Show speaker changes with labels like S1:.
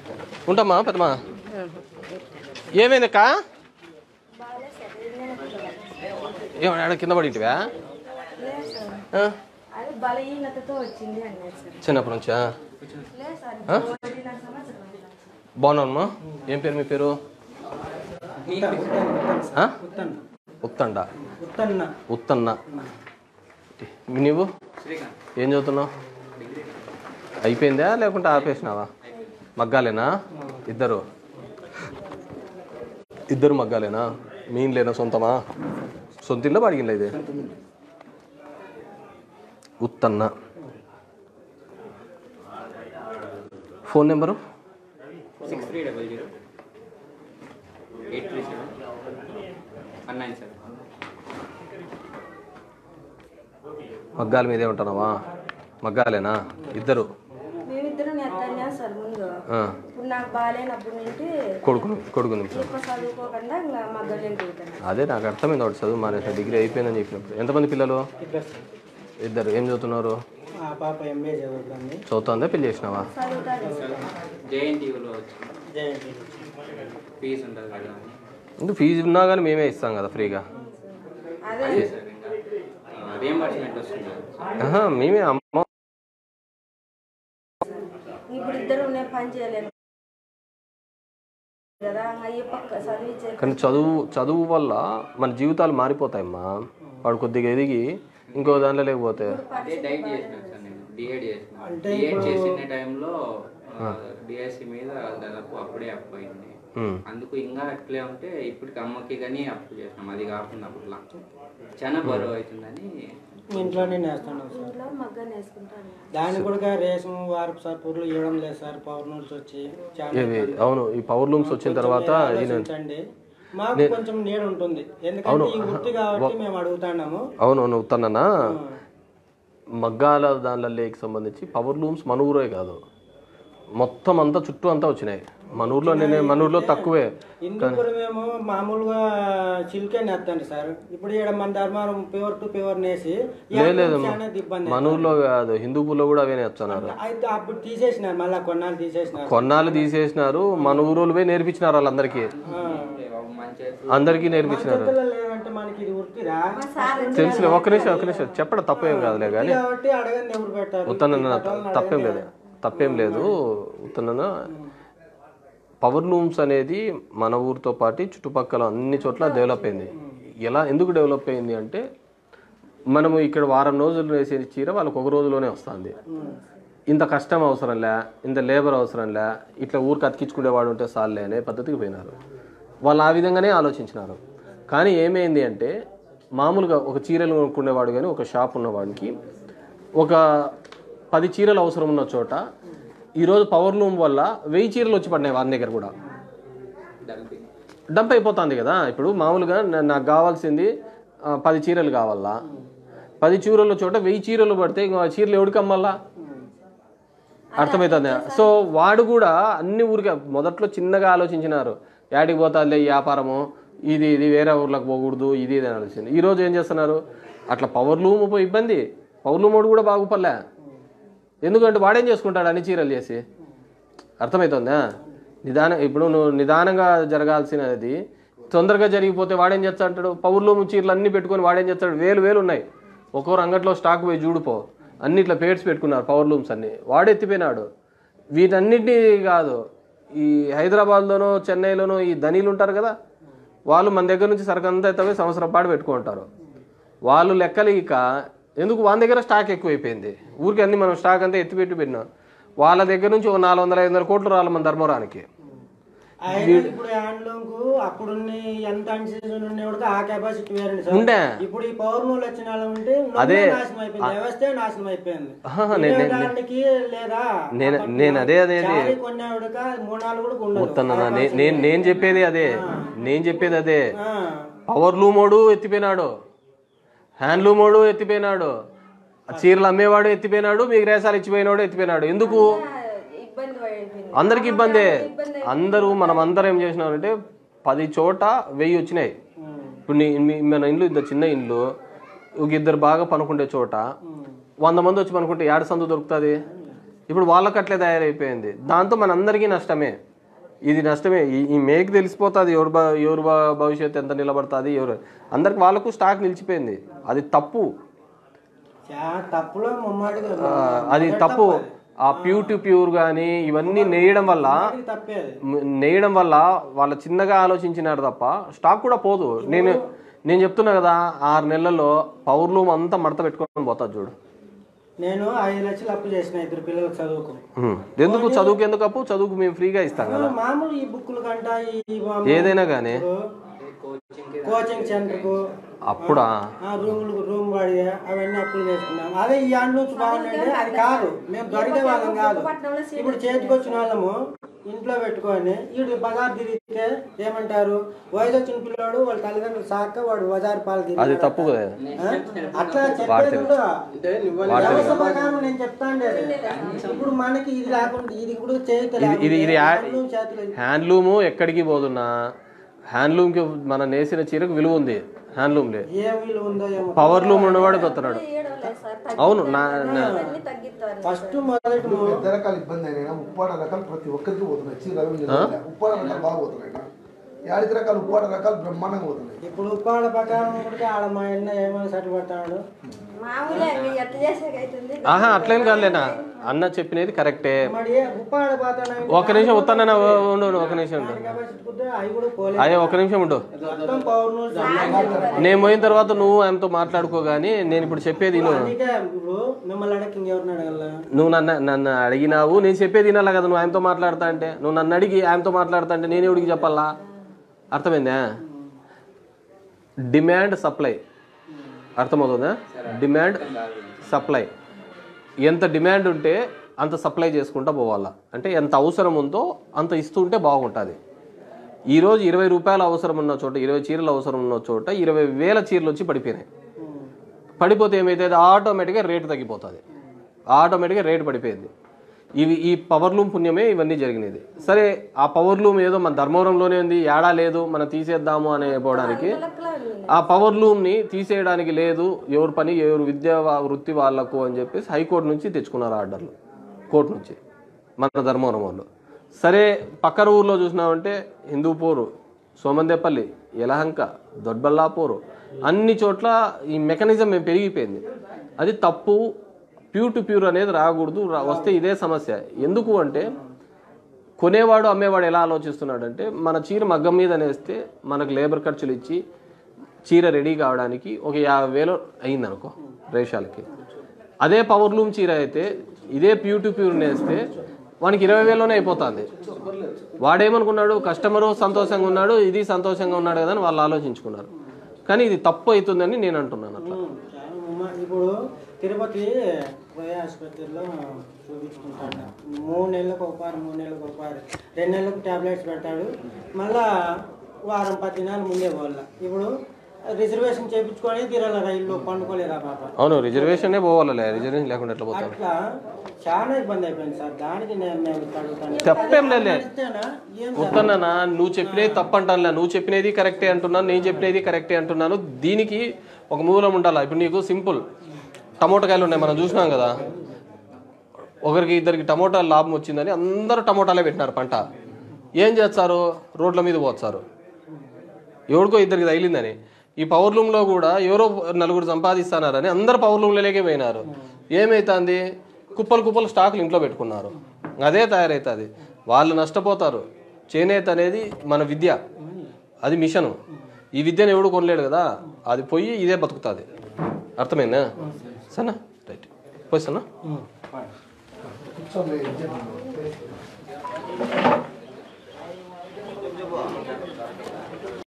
S1: ఉంటామ్మా పెద్దమ్మా ఏమైందక్క ఏమన్నా ఆడ కింద పడింటివా ఆ?
S2: అది బలహీనతతో వచ్చింది అన్నారు సార్
S1: చిన్నప్పటి నుంచా
S2: లేదు సార్
S1: ఆ?
S2: ఒకటిన్నర సంవత్సరం అయింది.
S1: బాగున్నామ్మా ఏం పేరు మీ పేరు ఆ? ఉత్తండ
S3: ఉత్తన్న
S1: ఉత్తన్న నువ్వు ఏం చదువుతున్నావు అయిపోయిందా లేకుంటే ఆపేసినావా మగ్గాలేనా ఇద్దరు ఇద్దరు మగ్గాలేనా మీ ఇంట్లేనా సొంతమా సొంత ఇల్లు అడిగిందా ఇది ఉత్తన్న phone number
S4: six three double zero eight three seven one nine seven
S1: మగ్గాల మీదే ఉంటున్నావా మగ్గాలేనా ఇద్దరు
S2: మేమిద్దరం ఎత్తాను సార్ ముందు
S1: ఆ,
S2: ఇప్పుడు నాకు బాగాలేనప్పుడు నుండి
S1: కొడుకును కొడుకు నిమిషం
S2: ఎక్కువ చదువుకోకుండా ఇంకా మగ్గలేని పోతాను
S1: అదే నాకు అర్థమైంది ఒకటి చదువు మానేసిన డిగ్రీ అయిపోయిందని చెప్పినప్పుడు ఎంతమంది పిల్లలు ఇద్దరు ఏం చదువుతున్నారు
S3: ఆ పాప ఎంఏ చదువుతుంది
S1: చదువుతుందా పెళ్లి చేసినావా
S2: చదువుతాను సార్
S4: జేఎన్టీయూలో వచ్చింది
S3: జేఎన్టీ
S4: ఫీజు ఉంటుంది కదా
S1: ఇంకా ఫీజు ఉన్నా కానీ మేమే ఇస్తాం కదా ఫ్రీగా
S2: అదే
S4: అదే సార్ ఇంకా రియంబర్స్మెంట్ వస్తుంది
S1: ఆహా, మేమే అమ్మ
S2: ఇప్పుడు ఇద్దరు నేను పని చేయలేను కదా ఇంకా ఈ పక్క చదివించే
S1: కానీ చదువు చదువు వల్ల మన జీవితాలు మారిపోతాయమ్మా వాడు కొద్దిగా ఎదిగి ఇంకో దాంట్లో లేకపోతే
S4: అదే డైట్ చేసినాను సార్ నేను డిఎడ్ చేసిన డిఎడ్ చేసిన టైంలో డిఎస్సి మీద దాదాపు అప్పుడే అప్పు అయింది
S1: ఉమ్.
S4: అందుకు ఇంకా అట్లే ఉంటే ఇప్పటికి అమ్మకి కానీ అప్పు చేసినాం అది కాకుండా అప్పుడులా చాలా బరువు అవుతుందని
S3: ఇంట్లోనే నేస్తాను సార్
S2: ఇంట్లో మగ్గం వేసుకుంటాను
S3: దాన్ని కూడా రేసం వారపు సర్పూర్లు ఇవ్వడం లేదు సార్ పవర్ నూల్స్ వచ్చి చాలా
S1: ఇవి అవును ఈ పవర్ లూమ్స్ వచ్చిన తర్వాత ఈయన
S3: ఆలోచించండి మాకు కొంచెం నీడ ఉంటుంది ఎందుకంటే ఈ వృత్తి కాబట్టి మేము అడుగుతున్నాము
S1: అవును అవును ఉత్తన్నా మగ్గాల దానిలకి సంబంధించి పవర్ లూమ్స్ మన ఊరే కాదు మొత్తం అంతా చుట్టూ అంతా వచ్చినాయి మన ఊర్లో నేను మన ఊర్లో తక్కువే
S3: హిందూపురం మేము మామూలుగా సిల్కే నేస్తాండి సార్ ఇప్పుడు ఇక్కడ మన ధర్మారం ప్యూర్ టు ప్యూర్ నేసి
S1: లేదు లేదు
S3: చాలా ఇబ్బంది
S1: మన ఊర్లో కాదు హిందూపూర్లో కూడా అవే నేర్చున్నారు
S3: అయితే అప్పుడు తీసేసినారు మళ్ళా కొన్నాళ్ళు తీసేసినారు
S1: కొన్నాళ్ళు తీసేసినారు మన ఊరోళ్ళు పోయి నేర్పించినారు వాళ్ళందరికీ
S3: ఆ.
S4: మంచి
S1: అందరికీ నేర్పించినారు
S3: పిల్లలు లేదంటే మనకి ఇది వృత్తిరా
S1: తెలుసులే ఒక్క నిమిషం ఒక్క నిమిషం చెప్పడం తప్పేం కాదులే కానీ
S3: కాబట్టి అడగండి ఎవరు పెట్టారు
S1: ఉత్తన్న తప్పేం లేదు తప్పేం లేదు ఉత్తన్న పవర్ లూమ్స్ అనేది మన ఊరితో పాటు చుట్టుపక్కల అన్ని చోట్ల డెవలప్ అయింది ఎలా ఎందుకు డెవలప్ అయింది అంటే మనము ఇక్కడ వారం రోజులు వేసే చీర వాళ్ళకి ఒక రోజులోనే వస్తుంది ఇంత కష్టం అవసరంలే ఇంత లేబర్ అవసరంలే ఇట్లా ఊరికి అతికించుకునేవాడు ఉంటే సాల్లే అనే పద్ధతికి పోయినారు వాళ్ళు ఆ విధంగానే ఆలోచించినారు కానీ ఏమైంది అంటే మామూలుగా ఒక చీరలు కొనుక్కునేవాడు కానీ ఒక షాప్ ఉన్నవాడికి ఒక పది చీరలు అవసరం ఉన్న చోట ఈరోజు పవర్ లూమ్ వల్ల వెయ్యి చీరలు వచ్చి పడినాయి వారి దగ్గర కూడా
S4: డబ్బి
S1: డంప్ అయిపోతుంది కదా ఇప్పుడు మామూలుగా నా- నాకు కావాల్సింది ఆ, పది చీరలు కావాలా పది చీరల చోట వెయ్యి చీరలు పడితే ఇంకో ఆ చీరలు ఎవడికి అమ్మాలా అర్థమవుతుంది సో వాడు కూడా అన్ని ఊరికే మొదట్లో చిన్నగా ఆలోచించినారు యాడికి పోతాదిలే ఈ వ్యాపారము ఇది ఇది వేరే ఊర్లకు పోకూడదు ఇది ఇది అని ఆలోచించింది ఈ రోజు ఏం చేస్తున్నారు అట్లా పవర్ లూమ్ పోయి ఇబ్బంది పవర్ లూమ్ కూడా బాగుపడలే ఎందుకంటే వాడేం చేసుకుంటాడు అన్ని చీరలు చేసి అర్థమవుతుందా నిదానం ఇప్పుడు నువ్వు నిదానంగా జరగాల్సినది తొందరగా జరిగిపోతే వాడేం చేస్తాడు పౌర్లో చీరలు అన్ని పెట్టుకొని వాడేం చేస్తాడు వేలు వేలు ఉన్నాయి ఒక్కొరు అంగట్లో స్టాక్ పోయి చూడిపో అన్ని ఇట్లా పేర్స్ పెట్టుకున్నారు పవర్ లూమ్స్ అన్ని వాడు ఎత్తిపోయినాడు వీటన్నిటినీ కాదు ఈ హైదరాబాద్లోనో చెన్నైలోనో ఈ ధనీలు ఉంటారు కదా వాళ్ళు మన దగ్గర నుంచి సరుకు అంతా ఎత్తపోయి సంవత్సరం పాటు పెట్టుకుంటారు వాళ్ళు లెక్కలేక ఎందుకు వాళ్ళ దగ్గర స్టాక్ ఎక్కువైపోయింది ఊరికి అన్ని మనం స్టాక్ అంతా ఎత్తిపెట్టి పెట్టినాం వాళ్ళ దగ్గర నుంచి ఒక నాలుగు వందల ఐదు వందల కోట్లు రావాలి మన ధర్మవరానికి
S3: ఆయన ఇప్పుడు హ్యాండ్లూమ్ కు అప్పుడు ఎంత అన్సీజన్ ఉండేవాడు ఆ కెపాసిటీ వేరండి సార్
S1: ఉండే.
S3: ఇప్పుడు ఈ పవర్ నూలు వచ్చిన వాళ్ళు ఉంటే నొమ్మే
S1: అదే.
S3: నాశనం అయిపోయింది వ్యవస్థే నాశనం అయిపోయింది
S1: ఆహా, నేను- నేను-
S3: దానికి లేదా
S1: నేను నేను అదే అదే అదే
S3: శారీ కొనేవాడుక మూడు నాలుగు కూడా ఉండదు
S1: మొత్తం నేను నేను చెప్పేది అదే నేను చెప్పేది అదే
S3: ఆ.
S1: పవర్ లూమోడు ఎత్తిపోయినాడు హ్యాండ్ లూమోడు ఎత్తిపోయినాడు చీరలు అమ్మేవాడు ఎత్తిపోయినాడు మీకు రేసాలు ఇచ్చిపోయినాడు ఎత్తిపోయినాడు ఎందుకు
S2: ఇబ్బంది అయిపోయింది
S1: అందరికి ఇబ్బందే అందరూ మనం అందరం ఏం చేసినారంటే పది చోట వెయ్యి వచ్చినాయి ఇప్పుడు నీ మీ- మన ఇండ్లు ఇంత చిన్న ఇండ్లు ఒక ఇద్దరు బాగా పనుకుండే చోట వంద మంది వచ్చి పనుకుంటే ఏడ సందు దొరుకుతుంది ఇప్పుడు వాళ్ళకి అట్లే తయారైపోయింది దాంతో మనందరికీ నష్టమే ఇది నష్టమే ఈ ఈ మేక్ తెలిసిపోతుంది ఎవరు భ- ఎవరు భ- భవిష్యత్తు ఎంత నిలబడుతుంది ఎవరు అందరికి వాళ్ళకు స్టాక్ నిలిచిపోయింది అది తప్పు
S3: చా తప్పులో ముమ్మాటికి
S1: ఆ, అది తప్పు ఆ ప్యూర్ టు ప్యూర్ కానీ ఇవన్నీ నేయడం వల్ల
S3: ముమ్మాటికి తప్పే అది
S1: మ్, నేయడం వల్ల వాళ్ళ చిన్నగా ఆలోచించినారు తప్ప స్టాక్ కూడా పోదు నేను నేను చెప్తున్నా కదా ఆరు నెలల్లో పవర్ లూమ్ అంతా మడత పెట్టుకొని పోతుంది చూడు
S3: నేను ఐదు లక్షలు అప్పు చేసిన ఇద్దరు పిల్లలకు చదువుకు
S1: ఉమ్. ఎందుకు చదువుకు ఎందుకు అప్పు చదువుకు మేము ఫ్రీగా ఇస్తాం కదా
S3: మామూలు ఈ బుక్కులు కంట ఈ
S1: ఏదైనా కానీ
S4: కోచింగ్
S3: కోచింగ్ సెంటర్ కు
S1: అప్పుడా
S3: ఆ రూములు రూమ్ వాడి అవన్నీ అప్పులు చేసుకున్నాం అదే ఈ ఆండ్ నుంచి బాగుందంటే అది కాదు మేము దొరికే వాళ్ళం కాదు ఇప్పుడు చేతికి వచ్చిన వాళ్ళము ఇంట్లో పెట్టుకొని వీడు బజార్ తిరిగితే ఏమంటారు వయసు వచ్చిన పిల్లోడు వాళ్ళ తల్లిదండ్రులు సాక వాడు బజార్ పాలు తిరిగి
S1: అది తప్పు కదా
S3: అట్లా చెప్పేది కూడా వ్యవస్థ ప్రకారం నేను చెప్తాను ఇప్పుడు మనకి ఇది లేకుండా ఇది ఇప్పుడు చేతి
S1: ఇది ఇది ఇది యా-
S3: లేకుండా చేతిలో
S1: హ్యాండ్లూము ఎక్కడికి పోతున్నా హ్యాండ్లూమ్కి మన నేసిన చీరకు విలువ ఉంది హ్యాండ్లూమ్లే
S3: ఏం విలువ ఉందో ఏమో
S1: పవర్ లూమ్ ఉన్నవాడు పోతున్నాడు
S2: చేయడం లేదు సార్
S1: అవును నా నా-
S2: తగ్గిస్తారని తగ్గిస్తారు
S3: ఫస్ట్ మొదటి
S5: పెద్ద రకాల ఇబ్బంది అయినా ఉప్పాడ రకాలు ప్రతి ఒక్కరికి పోతున్నాయి చీరలు నిజంగా. ఉప్పాడ రకాలు బాగా పోతున్నాయి యాడికి రకాలు ఉప్పాడ రకాలు బ్రహ్మాండంగా పోతున్నాయి
S3: ఇప్పుడు ఉప్పాడ ప్రకారం కూడా ఆడ మా అన్న ఏమైనా సెట్ పడతాడు
S2: మామూలే ఇంక ఎట్ట చేసేకైతుంది
S1: ఆహా అట్లేం కాదులేనా అన్న చెప్పినది కరెక్టే
S3: మరి ఏ ఉప్పాడ పోతాడు
S1: ఒక నిమిషం వస్తానన్నా ఉండు ఉండు, ఒక నిమిషం ఉండు
S3: అవి కూడా పోలేదు
S1: అయ్యే ఒక నిమిషం ఉండు
S3: మొత్తం పవర్ నుంచి
S1: నేను పోయిన తర్వాత నువ్వు ఆయనతో మాట్లాడుకో కానీ నేను ఇప్పుడు చెప్పేది విను
S3: అందుకే ఇప్పుడు మిమ్మల్ని అడగ ఇంకెవరిని అడగల
S1: నువ్వు నన్ను నన్ను అడిగినావు నేను చెప్పేది వినాలా కదా నువ్వు ఆయనతో మాట్లాడతా అంటే నువ్వు నన్ను అడిగి ఆయనతో మాట్లాడతా అంటే నేను ఎవడికి చెప్పాలా అర్థమైందా డిమాండ్ సప్లై అర్థమవుతుందా డిమాండ్ సప్లై ఎంత డిమాండ్ ఉంటే అంత సప్లై చేసుకుంటా పోవాలా అంటే ఎంత అవసరం ఉందో అంత ఇస్తుంటే బాగుంటుంది ఈరోజు ఇరవై రూపాయల అవసరం ఉన్న చోట ఇరవై చీరలు అవసరం ఉన్న చోట ఇరవై వేల చీరలు వచ్చి పడిపోయినాయి పడిపోతే ఏమైతుంది ఆటోమేటిక్గా రేటు తగ్గిపోతుంది ఆటోమేటిక్గా రేటు పడిపోయింది ఇవి ఈ పవర్ లూమ్ పుణ్యమే ఇవన్నీ జరిగినది సరే ఆ పవర్ లూమ్ ఏదో మన ధర్మవరంలోనే ఉంది ఏడా లేదు మనం తీసేద్దాము అనే పోవడానికి ఆ పవర్ లూమ్ని తీసేయడానికి లేదు ఎవరి పని ఎవరు విద్యా వా- వృత్తి వాళ్ళకు అని చెప్పేసి హైకోర్టు నుంచి తెచ్చుకున్నారు ఆర్డర్లు కోర్టు నుంచి మన ధర్మవరం వాళ్ళు సరే పక్కన ఊర్లో చూసినామంటే హిందూపూరు సోమందేపల్లి యలహంక దొడ్బల్లాపూరు అన్ని చోట్ల ఈ మెకానిజం ఏం పెరిగిపోయింది అది తప్పు ప్యూర్ టు ప్యూర్ అనేది రాకూడదు రా- వస్తే ఇదే సమస్య ఎందుకు అంటే కొనేవాడు అమ్మేవాడు ఎలా ఆలోచిస్తున్నాడంటే మన చీర మగ్గం మీద నేస్తే మనకు లేబర్ ఖర్చులు ఇచ్చి చీర రెడీ కావడానికి ఒక యాభై వేలు అయిందనుకో రేషాలకి అదే పవర్ లూమ్ చీర అయితే ఇదే ప్యూర్ టు ప్యూర్ నేస్తే వానికి ఇరవై వేలలోనే అయిపోతుంది వాడేమనుకున్నాడు కస్టమరు సంతోషంగా ఉన్నాడు ఇది సంతోషంగా ఉన్నాడు కదా అని వాళ్ళు ఆలోచించుకున్నారు కానీ ఇది తప్పు అవుతుందని నేను అంటున్నాను అట్లా
S3: ఉమ్, చాలా ఉమ్మ- ఇప్పుడు తిరుపతి పోయే ఆసుపత్రిలో చూపించుకుంటాడు మూడు నెలలకు ఒకసారి మూడు నెలలకు ఒకసారి రెండు నెలలకు టాబ్లెట్స్ పెడతాడు మళ్ళా వారం పది దినాలు ముందే పోవాల ఇప్పుడు రిజర్వేషన్ చేయించుకొని తిరాల రైల్లో పండుకోలేదా పాప
S1: అవును రిజర్వేషనే పోవాలలే రిజర్వేషన్ లేకుండా ఎట్లా పోతాం
S3: అట్లా చాలా ఇబ్బంది అయిపోయింది సార్ దానికి నేను మేము అడుగుతాను
S1: తప్పేం లేదులే.
S3: అంతేనా? ఏం
S1: వద్దన్నా నువ్వు చెప్పినది తప్పు అంటానులే నువ్వు చెప్పినది కరెక్టే అంటున్నాను నేను చెప్పినది కరెక్టే అంటున్నాను దీనికి ఒక మూలం ఉండాలి ఇప్పుడు నీకు సింపుల్ టమోటాకాయలు ఉన్నాయి మనం చూసినాం కదా ఒకరికి ఇద్దరికి టమోటా లాభం వచ్చిందని అందరూ టమోటాలే పెట్టినారు పంట ఏం చేస్తారు రోడ్ల మీద పోస్తారు ఎవరికో ఇద్దరికి తగిలిందని ఈ పవర్ లూమ్లో కూడా ఎవరో నలుగురు సంపాదిస్తున్నారని అందరు పవర్ లూమ్లలోకే పోయినారు ఏమైతుంది కుప్పలు కుప్పలు స్టాకులు ఇంట్లో పెట్టుకున్నారు అదే తయారవుతుంది వాళ్ళు నష్టపోతారు చేనేత అనేది మన విద్య అది మిషను ఈ విద్యను ఎవడు కొనలేడు కదా అది పోయి ఇదే బతుకుతుంది అర్థమైందా సన్నా రైట్ పోయి సన్నా
S3: ఉమ్.
S5: కూర్చోండి